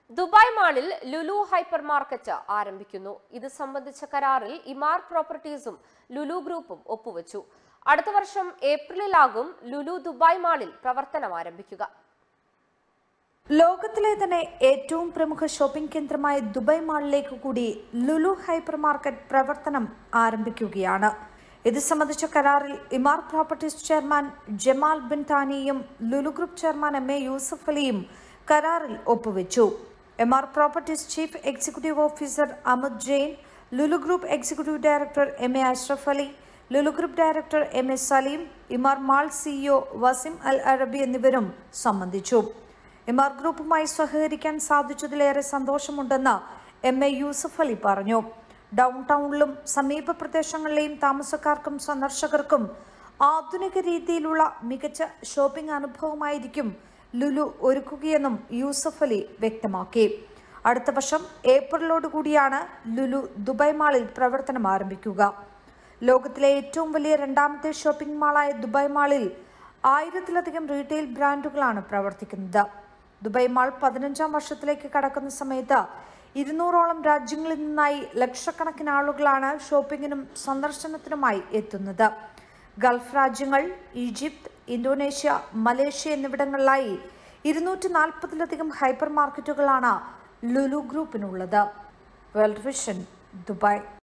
Dubai മാളിൽ Lulu hyper market ആരംഭിക്കുന്നു ഇത് സംബന്ധിച്ച കരാറിൽ ഇമാർ പ്രോപ്പർട്ടീസും ലുലു ഗ്രൂപ്പും ഒപ്പുവെച്ചു അടുത്ത വർഷം ഏപ്രിലിലാകും ലുലു ദുബായ് മാളിൽ പ്രവർത്തനം ആരംഭിക്കുക ലോകത്തിലെ തന്നെ ഏറ്റവും പ്രമുഖ ഷോപ്പിംഗ് കേന്ദ്രമായ ദുബായ് മാളിലേക്ക് കൂടി ലുലു ഹൈപ്പർ മാർക്കറ്റ് പ്രവർത്തനം ആരംഭിക്കുകയാണ് ഇത് സംബന്ധിച്ച കരാറിൽ Emaar Properties chairman Jamal bin താനിയും Lulu Group chairman M A Yusuf അലിയും കരാറിൽ ഒപ്പുവെച്ചു M R Properties chief executive officer Amit Jain Lulu Group executive director M A Ashraf Ali Lulu Group director M A Saleem Emaar mall CEO Wasim al Arabi എന്നിവരും സംബന്ധിച്ചു എംആർ ഗ്രൂപ്പുമായി സഹകരിക്കാൻ സാധിച്ചതിലേറെ സന്തോഷമുണ്ടെന്ന് M A Yusuf Ali പറഞ്ഞു ഡൗൺ ടൗണിലും സമീപ പ്രദേശങ്ങളിലെയും താമസക്കാർക്കും സന്ദർശകർക്കും ആധുനിക രീതിയിലുള്ള മികച്ച ഷോപ്പിംഗ് അനുഭവമായിരിക്കും ലുലു ഒരുക്കുകയെന്നും യൂസഫ് അലി വ്യക്തമാക്കി അടുത്ത വർഷം ഏപ്രിലോടുകൂടിയാണ് ലുലു ദുബായ് മാളിൽ പ്രവർത്തനം ആരംഭിക്കുക ലോകത്തിലെ ഏറ്റവും വലിയ രണ്ടാമത്തെ ഷോപ്പിംഗ് മാളായ ദുബായ് മാളിൽ ആയിരത്തിലധികം റീറ്റെയിൽ ബ്രാൻഡുകളാണ് പ്രവർത്തിക്കുന്നത് ദുബായ് മാൾ പതിനഞ്ചാം വർഷത്തിലേക്ക് കടക്കുന്ന സമയത്ത് ഇരുന്നൂറോളം രാജ്യങ്ങളിൽ നിന്നായി ലക്ഷക്കണക്കിന് ആളുകളാണ് ഷോപ്പിങ്ങിനും സന്ദർശനത്തിനുമായി എത്തുന്നത് ഗൾഫ് രാജ്യങ്ങൾ ഈജിപ്ത് ഇന്തോനേഷ്യ മലേഷ്യ എന്നിവിടങ്ങളിലായി ഇരുന്നൂറ്റി നാൽപ്പതിലധികം ഹൈപ്പർ മാർക്കറ്റുകളാണ് ലുലു ഗ്രൂപ്പിനുള്ളത് വേൾഡ് വിഷൻ ദുബായ്